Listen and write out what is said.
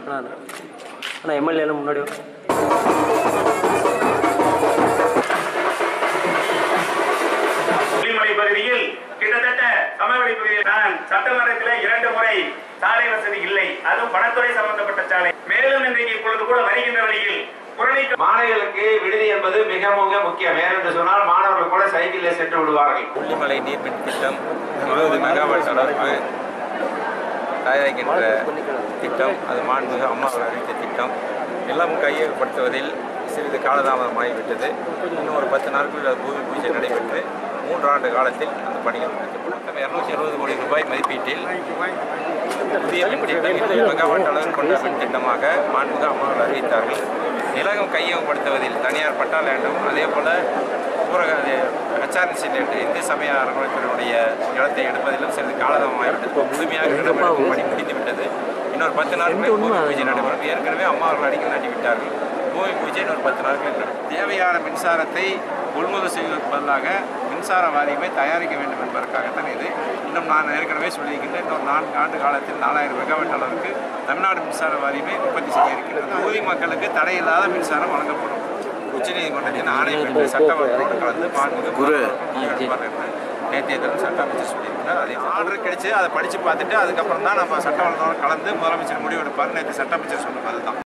அண்ணா அண்ணா எம்எல்ஏலாம் முன்னாடி வா. புலிமலை பகுதியில் கிட்டத்தட்ட சமவெளி பகுதியில் நான் சட்டமன்றத்தில் இரண்டு முறை சாலை வசதி இல்லை அதுவும் வனத்துறை சம்பந்தப்பட்ட சாலை மேலும் இன்றைக்கு இப்பொழுது கூட வருகின்ற வழியில் புறநீக்க மாணவிகளுக்கு விடுதி என்பது மிக மிக முக்கியம் ஏனென்று சொன்னால் மாணவர்கள் கூட சைக்கிளில் சென்று விடுவார்கள் கொல்லிமலை நீர்மின் திட்டம் இருபது மெகாவாட் அளவுக்கு தயாரிக்கின்ற திட்டம் அது மாண்புமிகு அம்மா அவர்கள் அறிவித்த திட்டம் எல்லாம் கையகப்படுத்துவதில் சிறிது காலதாமதமாகிவிட்டது இன்னும் ஒரு பத்து நாட்களில் அது பூமி பூஜை நடைபெற்று மூன்றாண்டு காலத்தில் அந்த பணிகள் முடிக்கப்படும் மொத்தம் இரநூத்தி அறுபது கோடி ரூபாய் மதிப்பீட்டில் புதிய மின் திட்டம் இருபது மெகாவாட் அளவு கொண்ட மின் திட்டமாக மாண்புமிகு அம்மா அவர்கள் அறிவித்தார்கள் நிலகம் கையகப்படுத்துவதில் தனியார் பட்டா லேண்டும் அதே போல ஊரக ஹெச்ஆர்என்சி லேண்டு இந்து சமய அறநிலையத்துறையுடைய நிலத்தை எடுப்பதிலும் சிறிது காலதாமமாகிவிட்டது முழுமையாக நிலம் எடுக்கும் பணி முடிந்துவிட்டது இன்னொரு பத்து நாட்களில் பூமி பூஜை நடைபெறும் ஏற்கனவே அம்மா அவர்கள் அடிக்கல் நாட்டி விட்டார்கள் பூமி பூஜை இன்னொரு பத்து நாட்களில் நடைபெறும் தேவையான மின்சாரத்தை கொள்முதல் செய்வதற்கு பதிலாக மின்சார வாரியமே தயாரிக்க வேண்டும் என்பதற்காகத்தான் இது இன்னும் நான் ஏற்கனவே சொல்லியிருக்கின்றேன் இன்னொரு நான்கு ஆண்டு காலத்தில் நாலாயிரம் மெகாவாட் அளவுக்கு தமிழ்நாடு மின்சார வாரியமே உற்பத்தி செய்ய இருக்கிறது தொகுதி மக்களுக்கு தடையில்லாத மின்சாரம் வழங்கப்படும் உச்சநீதிமன்றத்தின் ஆணை பெற்று சட்டமன்றோடு கலந்து மாண்புமிகு நேற்றைய தினம் சட்ட அமைச்சர் சொல்லியிருக்கிறார் அதே ஆர்டர் கிடைச்சு அதை படித்து பார்த்துட்டு அதுக்கப்புறம் தான் நம்ம சட்ட வல்லுநரோடு கலந்து முதலமைச்சர் முடிவெடுப்பார் நேற்று சட்ட அமைச்சர் சொன்ன மாதிரி தான்